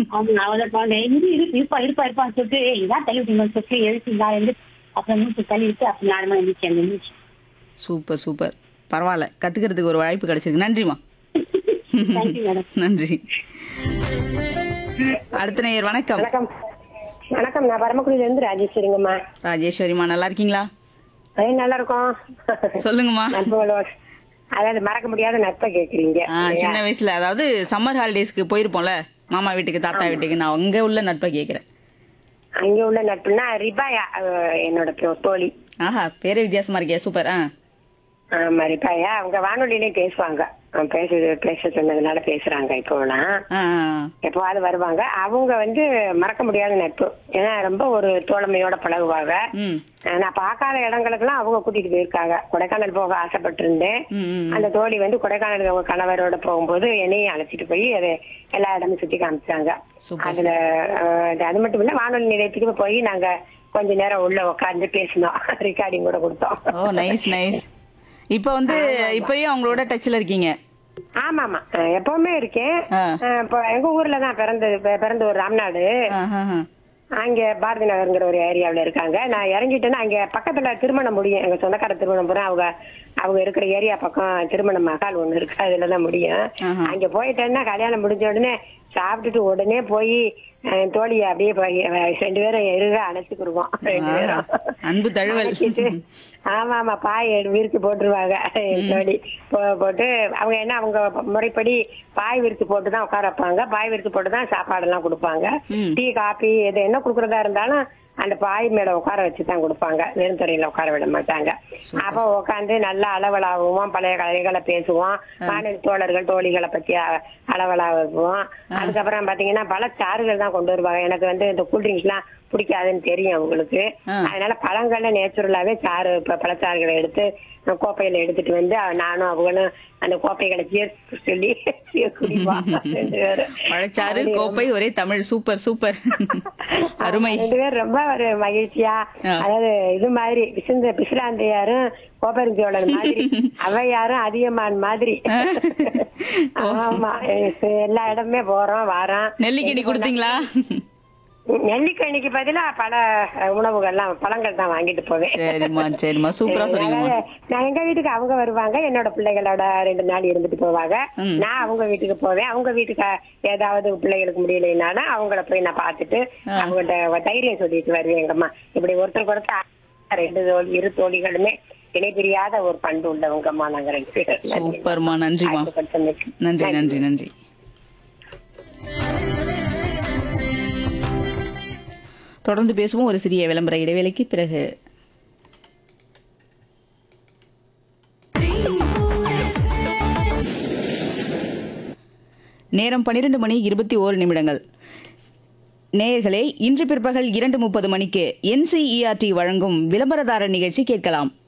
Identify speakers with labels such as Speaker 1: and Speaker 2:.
Speaker 1: அவங்க அவளை பாருங்க இரு இரு இருப்பா இருப்பா இருப்பான்னு சொல்லிட்டு "ஏய், இதான் தள்ளி விட்டீங்கன்னு சொல்லிட்டு எழுதி நான் இருந்து அப்புறம் மூச்சு தள்ளி விட்டு அப்புறம் நாலு மணி இருந்துச்சு அந்த மூச்சு
Speaker 2: சூப்பர் சூப்பர் பரவாயில்ல கத்துக்கிறதுக்கு ஒரு வாய்ப்பு கிடைச்சிருக்கு நன்றிம்மா
Speaker 1: தேங்க்யூ மேடம்
Speaker 2: நன்றி அடுத்த நேயர் வணக்கம்
Speaker 3: வணக்கம் வணக்கம் நான் பரமக்குடியில இருந்து ராஜேஸ்வரிங்கம்மா
Speaker 2: ராஜேஸ்வரிமா நல்லா இருக்கீங்களா
Speaker 3: அதே நல்லா இருக்கும்
Speaker 2: சொல்லுங்கம்மா
Speaker 3: நட்புகளோட அதாவது மறக்க முடியாத நட்பை கேக்குறீங்க
Speaker 2: ஆ, சின்ன வயசுல அதாவது சம்மர் ஹாலிடேஸ்க்கு போயிருப்போம்ல மாமா வீட்டுக்கு தாத்தா வீட்டுக்கு நான் அங்க உள்ள நட்பை கேக்குறேன்
Speaker 3: அங்க உள்ள நட்புனா ரிபாயா அஹ், என்னோட தோ- தோழி
Speaker 2: ஆஹா பேரே வித்தியாசமா இருக்கே சூப்பர் ஆ
Speaker 3: ஆமா ரிபாயா அவங்க வானொலியிலே பேசுவாங்க அவன் பேச பேச சொன்னதுனால பேசுறாங்க இப்போலாம்
Speaker 2: ஆ, ஆ,
Speaker 3: எப்பவாவது வருவாங்க அவங்க வந்து மறக்க முடியாத நட்பு ஏன்னா ரொம்ப ஒரு தோழமையோட பழகுவாங்க
Speaker 2: ம்
Speaker 3: அஹ், நான் பார்க்காத இடங்களுக்கெல்லாம் அவங்க கூட்டிட்டு போயிருக்காங்க கொடைக்கானல் போக ஆசைப்பட்டிருந்தேன்
Speaker 2: ம், ம்
Speaker 3: அந்த தோழி வந்து கொடைக்கானல் அவங்க கணவரோட போகும்போது என்னையும் அழைச்சிட்டு போய் அது எல்லா இடமும் சுத்தி காமிச்சாங்க
Speaker 2: சூப்பர்,
Speaker 3: அதுல அஹ், அது- அது மட்டும் இல்ல வானொலி நிலையத்துக்கு போய் நாங்க கொஞ்ச நேரம் உள்ள உட்கார்ந்து பேசினோம் ரெக்கார்டிங் கூட கொடுத்தோம்
Speaker 2: ஓ நைஸ் நைஸ் இப்போ வந்து இப்பயும் அவங்களோட டச்ல இருக்கீங்க
Speaker 3: ஆமா ஆமா அஹ், எப்பவுமே இருக்கேன்
Speaker 2: ஆ.
Speaker 3: அஹ், இப்போ எங்க ஊர்ல தான் பிறந்தது பி- பிறந்த ஒரு ராம்நாடு
Speaker 2: ஆஹா, ஆஹா.
Speaker 3: அங்க பாரதி நகர்ங்கிற ஒரு ஏரியாவுல இருக்காங்க நான் இறங்கிட்டேன்னா அங்க பக்கத்துல திருமணம் முடியும் எங்க சொந்தக்கார திருமணம் போறேன் அவங்க அவங்க இருக்கிற ஏரியா பக்கம் திருமண மகால் ஒண்ணு இருக்கு அதுலதான் முடியும்
Speaker 2: ஆஹா.
Speaker 3: அங்க போயிட்டேன்னா கல்யாணம் முடிஞ்ச உடனே சாப்பிட்டுட்டு உடனே போய் அஹ், தோழியை அப்படியே போய் அஹ், ரெண்டு பேரும் எருக அணைச்சுக்கிருவோம் ரெண்டு பேரும்
Speaker 2: அன்பு தழுவல்.
Speaker 3: அணைச்சிட்டு, ஆமா ஆமா பாய் விரிச்சு போட்டுருவாங்க என் தோழி போ- போட்டு அவங்க என்ன அவங்க முறைப்படி பாய் விரிச்சு போட்டு தான் உட்கார வைப்பாங்க பாய் விரிச்சு போட்டு தான் சாப்பாடு எல்லாம் கொடுப்பாங்க
Speaker 2: ம்.
Speaker 3: டீ காபி எது என்ன குடுக்கறதா இருந்தாலும் அந்த பாய் மேல உட்கார வச்சு தான் கொடுப்பாங்க வெறுந்துறையில உட்கார விட மாட்டாங்க அப்ப உட்காந்து நல்லா அளவலாகுவோம் பழைய கதைகளை பேசுவோம் மாநில தோழர்கள் தோழிகளை பத்தி அ- அளவலாகுவோம் அதுக்கப்புறம் பாத்தீங்கன்னா பல சாறுகள் தான் கொண்டு வருவாங்க எனக்கு வந்து இந்த கூல்ட்ரிங்க்ஸ் எல்லாம் பிடிக்காதுன்னு தெரியும் அவங்களுக்கு
Speaker 2: ஆ.
Speaker 3: அதனால பழங்கள்ல நேச்சுரலாவே சாறு இப்ப பழச்சாறுகளை எடுத்து நான் கோப்பையில எடுத்துட்டு வந்து அவ- நானும் அவங்களும் அந்த கோப்பைகளை சேர்த்து சொல்லி குடிப்போம் ரெண்டு பேரும்
Speaker 2: பழச்சாறு கோப்பை ஒரே தமிழ் சூப்பர் சூப்பர் அருமை
Speaker 3: ரெண்டு பேரும் ரொம்ப ஒரு மகிழ்ச்சியா
Speaker 2: ஆ.
Speaker 3: அதாவது இது மாதிரி விசுந்த பிசுலாந்தையாரும் கோபெருஞ்சோழன் மாதிரி அவையாரும் அதிகமான் மாதிரி ஆமா எ- எல்லா இடமே போறோம் வாரோம்
Speaker 2: நெல்லிக்கனி கொடுத்தீங்களா
Speaker 3: நெல்லிக்கனிக்கு பதிலா பல அஹ், உணவுகள்லாம் பழங்கள் தான் வாங்கிட்டு போவேன்
Speaker 2: சரிம்மா சரிம்மா சூப்பரா சொன்னீங்கம்மா
Speaker 3: அதாவது, நான் எங்க வீட்டுக்கு அவங்க வருவாங்க என்னோட பிள்ளைகளோட ரெண்டு நாள் இருந்துட்டு போவாங்க
Speaker 2: ம்.
Speaker 3: நான் அவங்க வீட்டுக்கு போவேன் அவங்க வீட்டுக்கு ஏதாவது பிள்ளைகளுக்கு முடியலைனாலும் அவங்கள போய் நான் பார்த்துட்டு
Speaker 2: ஆ.
Speaker 3: அவங்கள்ட்ட தைரியம் சொல்லிட்டு வருவேன் எங்கம்மா இப்படி ஒருத்தருக்கு ஒருத்தர் ரெண்டு தோழி இரு தோழிகளுமே இணைபிரியாத ஒரு பண்பு உள்ளவங்கம்மா நாங்க ரெண்டு பேரும் நன்றி.
Speaker 2: சூப்பர்மா நன்றிமா
Speaker 3: ஆசைப்பட்டமைக்கு.
Speaker 2: நன்றி நன்றி நன்றி தொடர்ந்து பேசுவோம் ஒரு சிறிய விளம்பர இடைவேளைக்கு பிறகு நேரம் பன்னிரண்டு மணி இருபத்தி ஓரு நிமிடங்கள் நேயர்களே இன்று பிற்பகல் இரண்டு முப்பது மணிக்கு என்சிஇஆர்டி வழங்கும் விளம்பரதாரர் நிகழ்ச்சி கேட்கலாம்